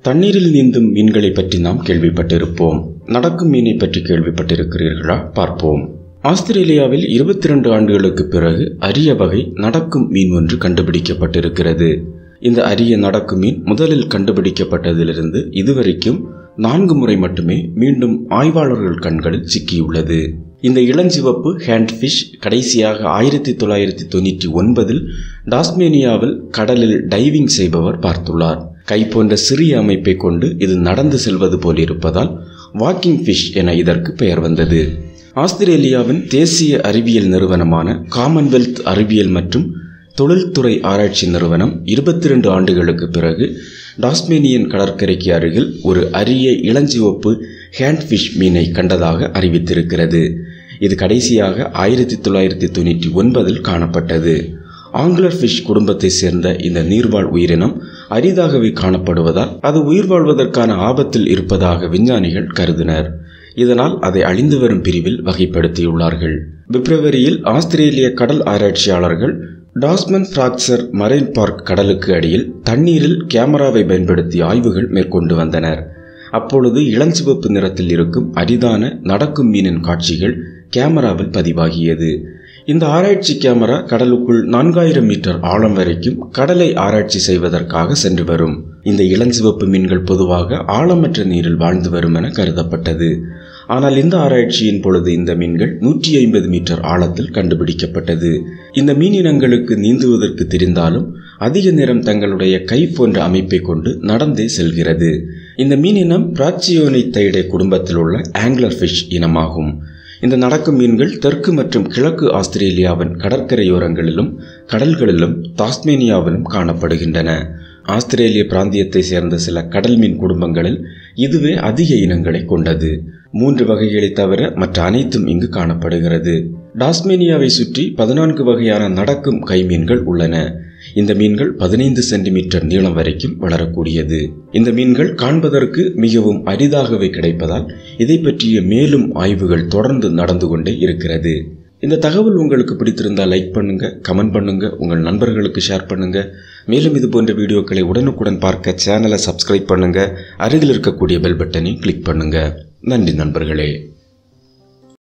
தண்ணீரில் நீந்தும் மீன்களை பற்றி நாம் கேள்விப்பட்டிருப்போம் நடக்கும் மீனை பற்றி கேள்விப்பட்டிருக்கிறீர்களா பார்ப்போம் ஆஸ்திரேலியாவில் இருபத்தி ரெண்டு ஆண்டுகளுக்கு பிறகு அரிய வகை நடக்கும் மீன் ஒன்று கண்டுபிடிக்கப்பட்டிருக்கிறது இந்த அரிய நடக்கும் மீன் முதலில் கண்டுபிடிக்கப்பட்டதிலிருந்து இதுவரைக்கும் நான்கு முறை மட்டுமே மீண்டும் ஆய்வாளர்கள் கண்களில் சிக்கியுள்ளது இந்த இளஞ்சிவப்பு ஹேண்ட்ஃபிஷ் கடைசியாக ஆயிரத்தி தொள்ளாயிரத்தி தொண்ணூற்றி ஒன்பதில் டாஸ்மேனியாவில் கடலில் டைவிங் செய்பவர் பார்த்துள்ளார் கை போன்ற சிறிய அமைப்பை கொண்டு இது நடந்து செல்வது போல் இருப்பதால் வாக்கிங் ஃபிஷ் என இதற்கு பெயர் வந்தது ஆஸ்திரேலியாவின் தேசிய அறிவியல் நிறுவனமான காமன்வெல்த் அறிவியல் மற்றும் தொழில்துறை ஆராய்ச்சி நிறுவனம் இருபத்தி ரெண்டு ஆண்டுகளுக்கு பிறகு டாஸ்மேனியன் கடற்கரைக்கு அருகில் ஒரு அரிய இளஞ்சிவப்பு ஹேண்ட்ஃபிஷ் மீனை கண்டதாக அறிவித்திருக்கிறது இது கடைசியாக ஆயிரத்தி தொள்ளாயிரத்தி தொண்ணூற்றி ஒன்பதில் காணப்பட்டது ஆங்குலர் ஃபிஷ் குடும்பத்தை சேர்ந்த இந்த நீர்வாழ் உயிரினம் அரிதாகவே காணப்படுவதால் அது உயிர் வாழ்வதற்கான ஆபத்தில் இருப்பதாக விஞ்ஞானிகள் கருதினர் இதனால் அதை அழிந்து வரும் பிரிவில் வகைப்படுத்தியுள்ளார்கள் பிப்ரவரியில் ஆஸ்திரேலிய கடல் ஆராய்ச்சியாளர்கள் டாஸ்மன் பிராக்சர் மரைன் பார்க் கடலுக்கு அடியில் தண்ணீரில் கேமராவை பயன்படுத்தி ஆய்வுகள் மேற்கொண்டு வந்தனர் அப்பொழுது இளஞ்சிவப்பு நிறத்தில் இருக்கும் அரிதான நடக்கும் மீனின் காட்சிகள் கேமராவில் பதிவாகியது இந்த ஆராய்ச்சி கேமரா கடலுக்குள் நான்காயிரம் மீட்டர் ஆழம் வரைக்கும் கடலை ஆராய்ச்சி செய்வதற்காக சென்று வரும் இந்த இளஞ்சிவப்பு மீன்கள் பொதுவாக ஆழமற்ற நீரில் வாழ்ந்து வரும் என கருதப்பட்டது ஆனால் இந்த ஆராய்ச்சியின் பொழுது இந்த மீன்கள் நூற்றி ஐம்பது மீட்டர் ஆழத்தில் கண்டுபிடிக்கப்பட்டது இந்த மீனினங்களுக்கு நீந்துவதற்கு தெரிந்தாலும் அதிக நேரம் தங்களுடைய கை போன்ற அமைப்பை கொண்டு நடந்தே செல்கிறது இந்த மீனினம் பிராச்சியோனை தைடை குடும்பத்தில் உள்ள ஆங்கிலர் ஃபிஷ் இனமாகும் இந்த நடக்கும் மீன்கள் தெற்கு மற்றும் கிழக்கு ஆஸ்திரேலியாவின் கடற்கரையோரங்களிலும் கடல்களிலும் தாஸ்மேனியாவிலும் காணப்படுகின்றன ஆஸ்திரேலிய பிராந்தியத்தை சேர்ந்த சில கடல் மீன் குடும்பங்களில் இதுவே அதிக இனங்களை கொண்டது மூன்று வகைகளை தவிர மற்ற அனைத்தும் இங்கு காணப்படுகிறது டாஸ்மேனியாவை சுற்றி பதினான்கு வகையான நடக்கும் கைமீன்கள் உள்ளன இந்த மீன்கள் பதினைந்து சென்டிமீட்டர் நீளம் வரைக்கும் வளரக்கூடியது இந்த மீன்கள் காண்பதற்கு மிகவும் அரிதாகவே கிடைப்பதால் இதை பற்றிய மேலும் ஆய்வுகள் தொடர்ந்து நடந்து கொண்டே இருக்கிறது இந்த தகவல் உங்களுக்கு பிடித்திருந்தால் லைக் பண்ணுங்க கமெண்ட் பண்ணுங்க உங்கள் நண்பர்களுக்கு ஷேர் பண்ணுங்க மேலும் இது போன்ற வீடியோக்களை உடனுக்குடன் பார்க்க சேனலை சப்ஸ்கிரைப் பண்ணுங்க அருகில் இருக்கக்கூடிய பெல் பட்டனை கிளிக் பண்ணுங்க நன்றி நண்பர்களே